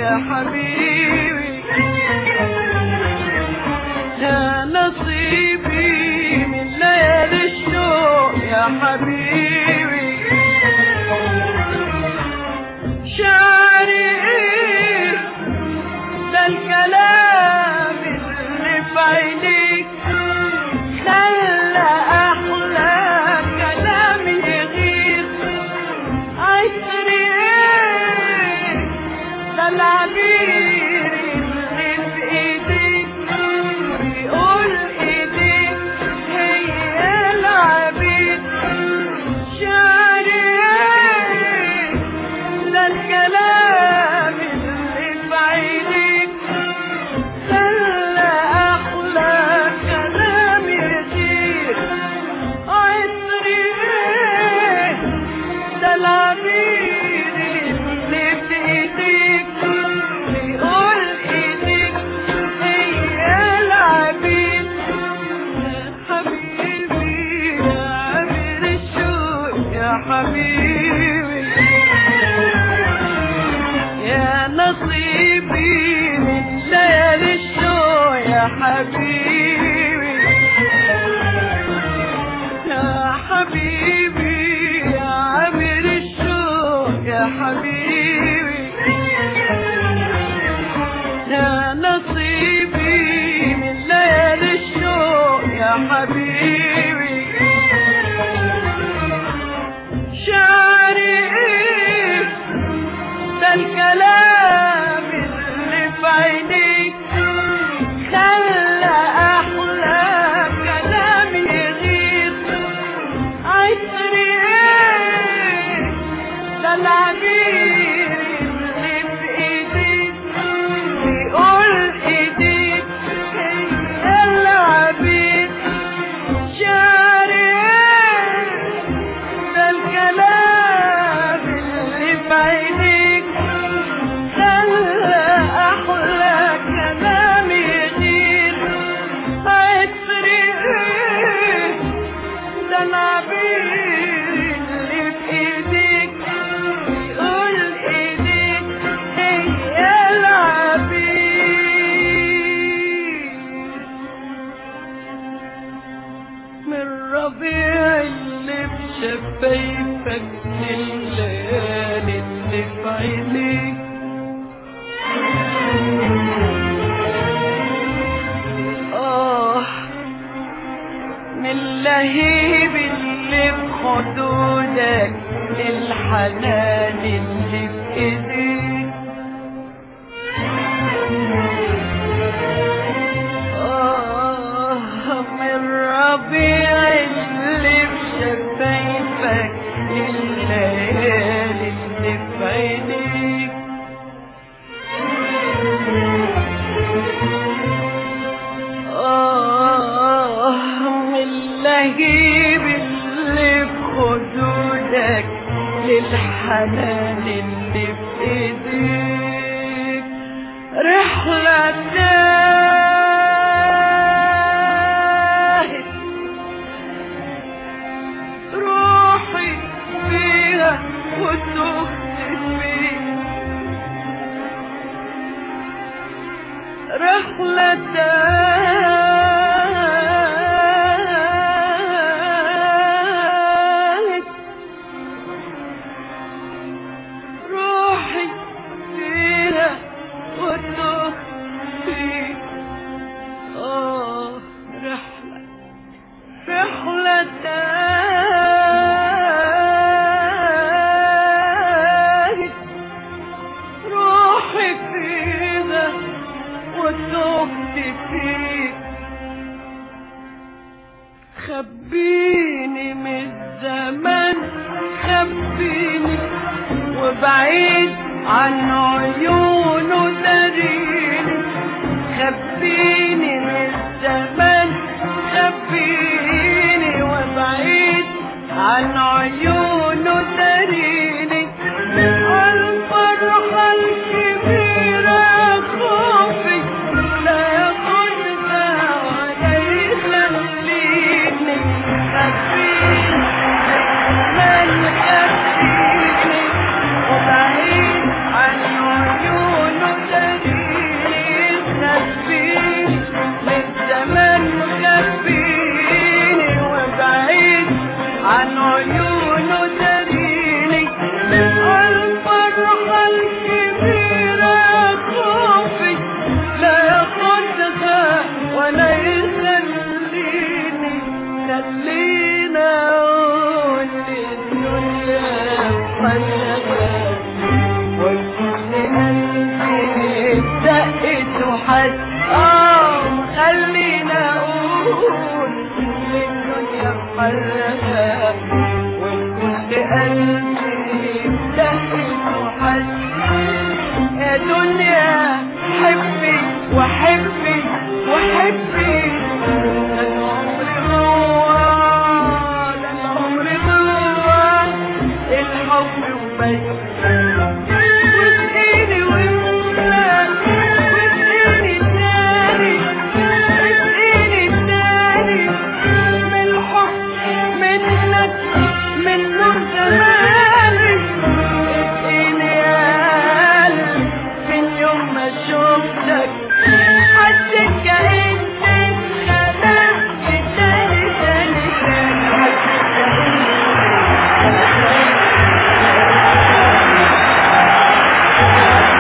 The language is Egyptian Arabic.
يا حبيبي يا نصيبي من ليالي الشوق يا حبيبي شعري ايه ده الكلام اللي في عينيك خلى احلى كلام يغير عطري ايه ده العبير اللي في ايديك بيقول ايديك هي العبيد شعري ايه ده الكلام اللي في عينيك خلى احلى كلام يطير عطري ايه ده العبير اللي في ايديك بيقول ايديك هي العبيد يا حبيبي يا عبير الشوق يا حبيبي يا نصيبي من ليالي الشوق يا حبيبي يا حبيبي يا عبير الشوق يا حبيبي يا نصيبي من ليالي الشوق يا حبيبي شعري ايه ده الكلام اللي في عينيك خلى احلى كلام يغير عطري ايه ده العبير اللي في ايديك بيقول ايديك هي العبيد شعري ايه ده الكلام اللي في عينيك خلى احلى كلام يغير عطري ايه ده العبير اللي في ايديك بيقول ايديك هي العبير من ربيع اللي بشفايفك الليالي اللي في عينيك آه من لهيب اللي بخدودك للحنان اللي في ايديك آه من ربيع اللي بشفايفك الليالي اللي في عينيك آه من لهيب اللي بخدودك للحنان اللي في ايديك رحلة تاهت روحي فيها وتهت فيها رحلة تاهت روحي فيها وتهت فيها آه رحلة رحلة تاهت روحي فيها وتهت فيك خبيني من الزمان خبيني وبعيد عن عيونه داريني خبيني من الزمان خبيني وبعيد عن عيونه داريني الفرحة الكبيرة خوفي لا ياخدها ولا يخليني خبيني من خبيني وبعيد عن عيونه للدنيا بحرها وكل قلبي دقت وحس يا دنيا حبي وحبي وحبي ده العمر جوا ده العمر جوا الحب وبس